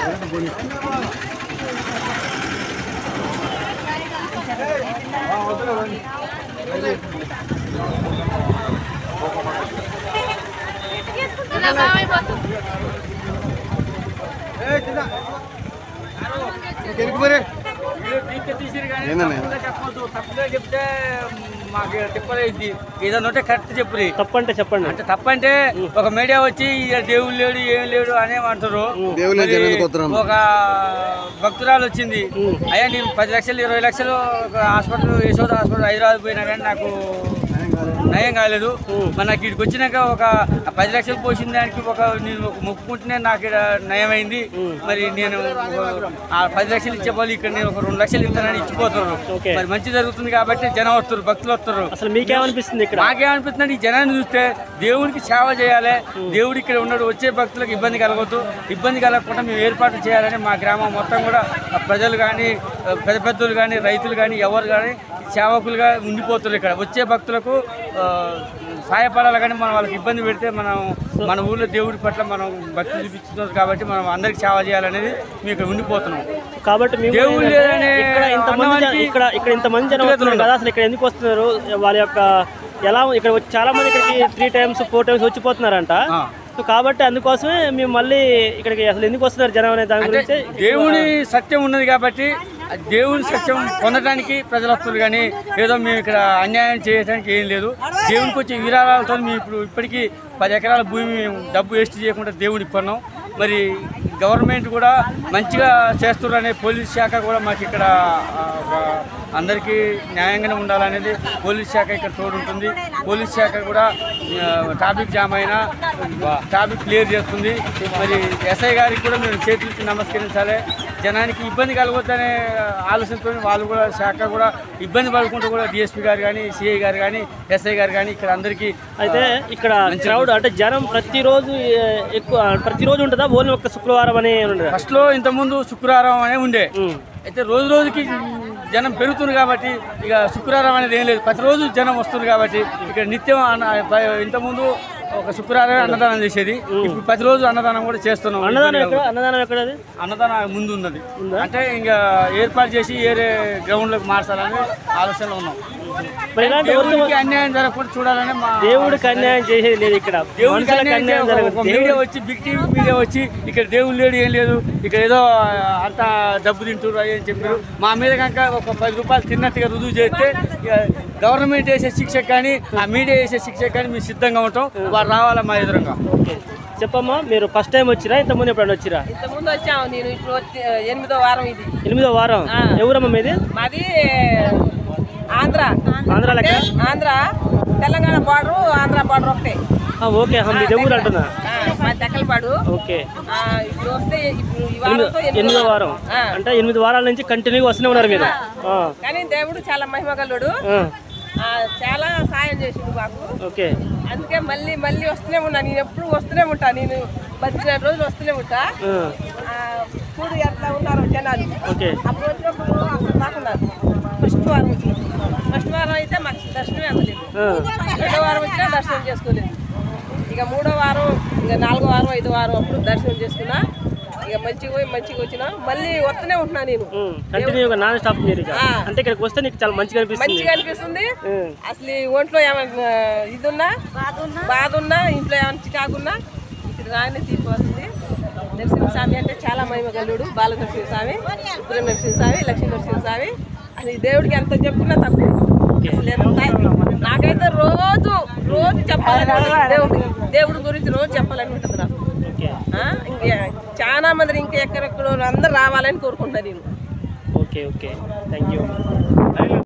తప్పుగా చెప్తే మాకు తిప్పలేదు ఏదైనా ఉంటే కరెక్ట్ చెప్పురి తప్పంటే చెప్పండి అంటే తప్పంటే ఒక మీడియా వచ్చి "ఈడ దేవుడు లేడు ఏం లేడు అనే అంటారు దేవుడు లేని మరి జనానికి ఉత్తరం. ఒక భక్తురాలు వచ్చింది అయ్యా నేను పది లక్షలు ఇరవై లక్షలు ఒక హాస్పిటల్ యశోద హాస్పిటల్ హైదరాబాద్ పోయినా కానీ నాకు నయం కాలేదు మరి నాకు ఇక్కడికి వచ్చినాక ఒక పది లక్షలు పోసిన దానికి ఒక నేను ఒక మొక్కుకుంటేనే నాకు ఇక్కడ నయం అయింది మరి నేను ఒక- ఆ పది లక్షలు ఇచ్చే వాళ్ళు ఇక్కడ నేను ఒక రెండు లక్షలు ఇస్తానని ఇచ్చిపోతున్నారు ఓకే. మరి మంచి జరుగుతుంది కాబట్టి జనం వస్తారు భక్తులు వస్తారు అసలు మీకేమనిపిస్తుంది ఇక్కడ నాకేమనిపిస్తుంది ఈ జనాన్ని చూస్తే దేవుడికి సేవ చేయాలి దేవుడు ఇక్కడ ఉన్నాడు వచ్చే భక్తులకు ఇబ్బంది కలగొద్దు ఇబ్బంది కలగకుండా మేము ఏర్పాటు చేయాలని మా గ్రామం మొత్తం కూడా ఆ ప్రజలు కానీ ఆ పెద్ద పెద్దలు కానీ రైతులు కానీ ఎవరు కానీ సేవకులుగా ఉండిపోతున్నారు ఇక్కడ వచ్చే భక్తులకు ఆ, సహాయపడాలి కానీ మనం వాళ్ళకి ఇబ్బంది పెడితే మనం మన ఊళ్ళో దేవుడి పట్ల మనం భక్తి చూపిస్తున్నారు కాబట్టి మనం అందరికి సేవ చేయాలనేది మేము ఇక్కడ ఉండిపోతున్నాం కాబట్టి మేము దేవుడు ఏంటంటే లేదనే ఇక్కడ ఇంతమంది జన- అన్నవానికి ఇక్కడ ఇక్కడ ఇంతమంది జనం వస్తున్నారు కదా అసలు ఇక్కడ ఎందుకు వస్తున్నారు వాళ్ళ యొక్క ఎలా ఇక్కడ వచ్చి- చాలా మంది ఇక్కడికి త్రీ టైమ్స్ ఫోర్ టైమ్స్ వచ్చిపోతున్నారంట ఆ. సో కాబట్టి అందుకోసమే మేము మళ్ళీ ఇక్కడికి అసలు ఎందుకు వస్తున్నారు జనం అనే దాని అంటే గురించి దేవుని సత్యం ఉన్నది కాబట్టి ఆ దేవుని సత్యం పొందడానికి ప్రజలు వస్తున్నారు కానీ ఏదో మేము ఇక్కడ అన్యాయం చేయడానికి ఏం లేదు దేవునికి వచ్చే విరాళాలతో మేము ఇప్పుడు ఇప్పటికీ పది ఎకరాల భూమి మేము డబ్బు వేస్ట్ చేయకుండా దేవుడికి కొన్నాం మరి గవర్నమెంట్ కూడా మంచిగా చేస్తున్నారనే పోలీస్ శాఖ కూడా మాకు ఇక్కడ ఆ, ఆ, అందరికీ న్యాయంగానే ఉండాలనేది పోలీస్ శాఖ ఇక్కడ తోడుంటుంది పోలీస్ శాఖ కూడా ఆ, ట్రాఫిక్ జామ్ అయినా ట్రాఫిక్ క్లియర్ చేస్తుంది మరి ఎస్ఐ గారికి కూడా మేము చేతులకి నమస్కరించాలి జనానికి ఇబ్బంది కలగొద్దనే ఆలోచనతో వాళ్ళు కూడా శాఖ కూడా ఇబ్బంది పడుకుంటూ కూడా డిఎస్పీ గారు కానీ సిఐ గారు కానీ ఎస్ఐ గారు కానీ ఇక్కడ అందరికీ అయితే ఇక్కడ క్రౌడ్ అంటే జనం ప్రతిరోజు ఏ, ఎక్కువ ప్రతిరోజు ఉంటుందా ఓన్లీ ఒక్క శుక్రవారం అని ఉండదు ఫస్ట్లో ఇంతకుముందు శుక్రవారం అనే ఉండే అయితే రోజు రోజుకి జనం పెరుగుతుంది కాబట్టి ఇక శుక్రవారం అనేది ఏం లేదు ప్రతిరోజు జనం వస్తుంది కాబట్టి ఇక్కడ నిత్యం అన్న ఇంతకుముందు ఒక శుక్రవారం అన్నదానం చేసేది ఇప్పుడు ప్రతిరోజు అన్నదానం కూడా చేస్తున్నాం అన్నదానం ఎక్కడ అన్నదానం ఎక్కడ అది అన్నదానం ముందు ఉన్నది అంటే ఇంకా ఏర్పాటు చేసి వేరే గ్రౌండ్లోకి మార్చాలని ఆలోచనలో ఉన్నాం మరి ఇలాంటి దేవుడికి అన్యాయం జరగకుండా చూడాలని మా దేవుడికి అన్యాయం చేసేది లేదు ఇక్కడ దేవుడికి మనుషులకు అన్యాయం అన్యాయం చేయ- జరగదు ఒక మీడియా వచ్చి బిగ్ టీవీ మీడియా వచ్చి ఇక్కడ దేవుడు లేడు ఏం లేదు ఇక్కడ ఏదో అంత డబ్బు తింటారు అని చెప్పారు మా మీద కనుక ఒక పది రూపాయలు తిన్నట్టుగా రుజువు చేస్తే ఇక గవర్నమెంట్ వేసే శిక్షకు కానీ ఆ మీడియా వేసే శిక్షకు కానీ మేము సిద్ధంగా ఉంటాం వారు రావాలా మా ఎదురుగా చెప్పమ్మా మీరు ఫస్ట్ టైం వచ్చిరా ఇంతకుముందు ఎప్పుడైనా వచ్చిరా ఇంత ముందు వచ్చాము నేను ఇప్పుడు వచ్చి ఎనిమిదో వారం ఇది ఎనిమిదో వారం ఎవరమ్మా మీది మాది ఆంధ్ర ఆంధ్ర లెక్క ఆంధ్ర తెలంగాణ బార్డర్ ఆంధ్ర బార్డర్ ఒకటే ఆ, ఓకే ఆ, మీది ఎవరు అంటున్నా ఆ, మా దక్కలపాడు ఓకే ఆ, ఇప్పుడు వస్తే ఇప్పుడు ఈ ఎనిమిది వారంతో ఎనిమిదో ఎనిమిదో వారం ఆ. అంటే ఎనిమిది వారాల నుంచి కంటిన్యూగా వస్తూనే ఉన్నారు మీరు ఆ, కానీ దేవుడు చాలా మహిమగలుడు ఆ, ఆ, చాలా సాయం చేసిండు మాకు ఓకే అందుకే మళ్ళీ మళ్ళీ వస్తూనే ఉన్నా నేను ఎప్పుడు వస్తూనే ఉంటా నేను పద్దెనిమిది రోజులు వస్తూనే ఉంటా ఆ, ఆ, చూడు ఎట్లా ఉన్నారు జనాలు ఓకే అప్పుడు వచ్చినప్పుడు అక్కడ దాకున్నారు ఫస్ట్ వారం వచ్చినప్పుడు ఫస్ట్ వారం అయితే మాకు దర్శనమే అందలేదు ఆ, రెండో వారం వచ్చినా దర్శనం చేసుకోలేదు ఇక మూడో వారం ఇక నాలుగో వారం ఐదో వారం అప్పుడు దర్శనం చేసుకున్నా ఇక మంచిగా పోయి మంచిగా వచ్చినా మళ్ళీ వస్తూనే ఉంటున్నా నేను ఉమ్, కంటిన్యూగా నాన్ స్టాప్ మీరు ఇక. ఆ. అంటే ఇక్కడికి వస్తే నీకు చాలా మంచిగా అనిపిస్తుంది మంచిగా అనిపిస్తుంది ఉమ్, అసలు ఈ ఒంట్లో ఏమైనా ఇది ఉన్నా బాధ ఉన్నా ఇంట్లో ఏమైనా చికాకున్నా ఇక్కడ రాయనే తీరిపోతుంది నరసింహస్వామి అంటే చాలా మహిమ గల్లుడు బాల నరసింహస్వామి ఉగ్ర నరసింహస్వామి లక్ష్మీ నరసింహస్వామి అసలు ఈ దేవుడికి ఎంత చెప్పుకున్నా తక్కువ అసలు ఎంత నాకైతే రోజు రోజు చెప్పాలని ఉంటుంది దేవుడి దేవుడి గురించి రోజు చెప్పాలని ఉంటుంది నాకు ఓకే ఆ? ఇంకా చాలా మంది ఇంకా ఎక్కడెక్కడో అందరూ రావాలని కోరుకుంటున్నాను నేను ఓకే ఓకే థ్యాంక్ యూ